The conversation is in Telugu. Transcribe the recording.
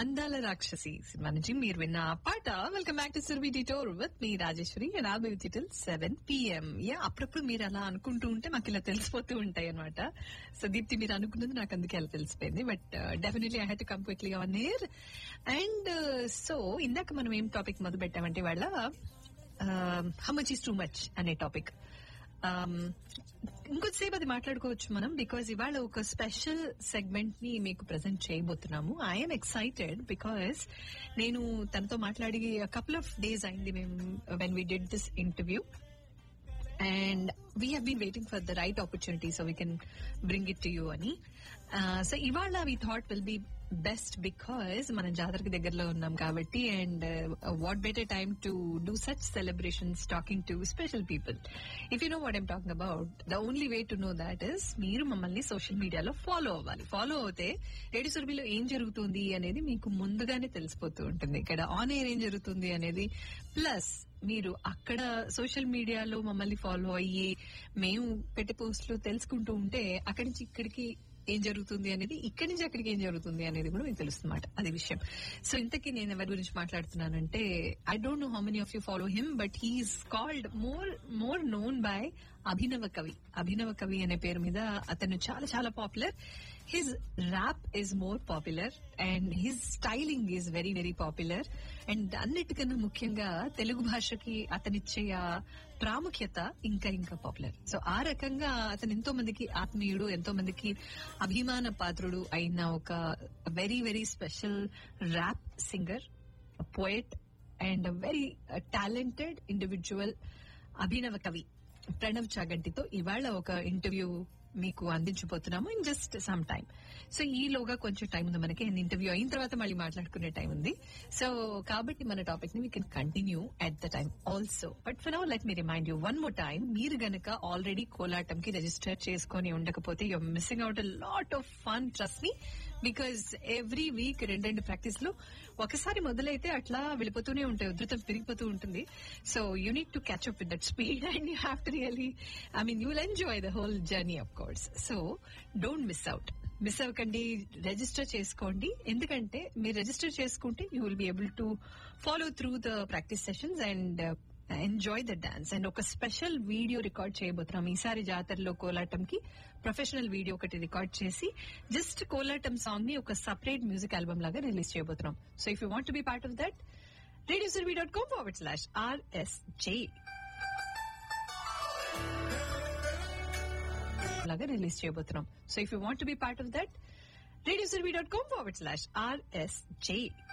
అందాల రాక్షసి సినిమా నుంచి మీరు విన్న ఆ పాట వెల్కమ్ బ్యాక్ టు సుర్వి డిటోర్ విత్ మీ రాజేశ్వరి రాబోయే టిల్ సెవెన్ పిఎం యా అప్పుడప్పుడు మీరు అలా అనుకుంటూ ఉంటే మాకు ఇలా తెలిసిపోతూ ఉంటాయి అనమాట సో దీప్తి మీరు అనుకున్నది నాకు అందుకే అలా తెలిసిపోయింది but definitely I had to come quickly on air and so ఇందాక మనం ఏం టాపిక్ మొదలు పెట్టామంటే వాళ్ళ how much is too much అనే టాపిక్ ఇంకొద్దిసేపు అది మాట్లాడుకోవచ్చు మనం బికాజ్ ఇవాళ ఒక స్పెషల్ సెగ్మెంట్ ని మీకు ప్రజెంట్ చేయబోతున్నాము ఐఎమ్ ఎక్సైటెడ్ బికాస్ నేను తనతో మాట్లాడి కపుల్ ఆఫ్ డేస్ అయింది మేము when we did this interview and we have been waiting for the right opportunity so we can bring it to you అని సో ఇవాళ we thought will be best because మనం జాతరకి దగ్గరలో ఉన్నాం కాబట్టి and what better time to do such celebrations talking to special people if you know what I'm talking about the only way to know that is మీరు మమ్మల్ని సోషల్ మీడియాలో ఫాలో అవ్వాలి ఫాలో అవుతే రేడియో సురభిలో ఏం జరుగుతుంది అనేది మీకు ముందుగానే తెలిసిపోతూ ఉంటుంది ఇక్కడ ఆన్ ఎయిర్ ఏం జరుగుతుంది అనేది ప్లస్ మీరు అక్కడ సోషల్ మీడియాలో మమ్మల్ని ఫాలో అయ్యి మేము పెట్టే పోస్టులు తెలుసుకుంటూ ఉంటే అక్కడి నుంచి ఇక్కడికి ఏం జరుగుతుంది అనేది ఇక్కడి నుంచి అక్కడికి ఏం జరుగుతుంది అనేది కూడా మీకు తెలుస్తుంది అది విషయం సో ఇంతకీ నేను ఎవరి గురించి మాట్లాడుతున్నానంటే I don't know how many of you follow him but he is called more more known by Abhinava Kavi అభినవ కవి అనే పేరు మీద అతను చాలా చాలా popular his rap is more popular and his styling is very very popular and అన్నిటికన్నా ముఖ్యంగా తెలుగు భాషకి అతనిచ్చే ఆ ప్రాముఖ్యత ఇంకా ఇంకా పాపులర్ సో ఆ రకంగా అతను ఎంతో మందికి ఆత్మీయుడు ఎంతో మందికి అభిమాన పాత్రుడు అయిన ఒక very very special rap singer poet and very talented individual Abhinava Kavi Pranav చాగంటితో ఇవాళ ఒక ఇంటర్వ్యూ మీకు అందించబోతున్నాము in just some time so ఈలోగా కొంచెం టైం ఉంది మనకి ఇంటర్వ్యూ అయిన తర్వాత మళ్ళీ మాట్లాడుకునే టైం ఉంది సో కాబట్టి మన టాపిక్ ని we can continue at the time also but for now let me remind you one more time మీరు గనక ఆల్రెడీ కోలాటం కి రిజిస్టర్ చేసుకుని ఉండకపోతే your missing out lot of fun trust me because every week రెండు రెండు ప్రాక్టీస్ లో ఒకసారి మొదలైతే అట్లా వెళ్ళిపోతూనే ఉంటాయి ఉధృతం పెరిగిపోతూ ఉంటుంది so you need to catch up with that speed and you have to really I mean you will enjoy the whole journey of course so don't miss out miss అవ్వకండి రిజిస్టర్ చేసుకోండి ఎందుకంటే మీరు రిజిస్టర్ చేసుకుంటే you will be able to follow through the practice sessions and enjoy the dance and ఒక స్పెషల్ వీడియో రికార్డ్ చేయబోతున్నాం ఈసారి జాతరలో కోలాటం కి ప్రొఫెషనల్ వీడియో ఒకటి రికార్డ్ చేసి జస్ట్ కోలాటం సాంగ్ ని ఒక సపరేట్ మ్యూజిక్ ఆల్బమ్ లాగా రిలీజ్ చేయబోతున్నాం so if you want to be part of that radio Sirvi dot com forward slash RSJ లాగా రిలీజ్ చేయబోతున్నాం so if you want be part of that radio Sirvi dot com forward slash RSJ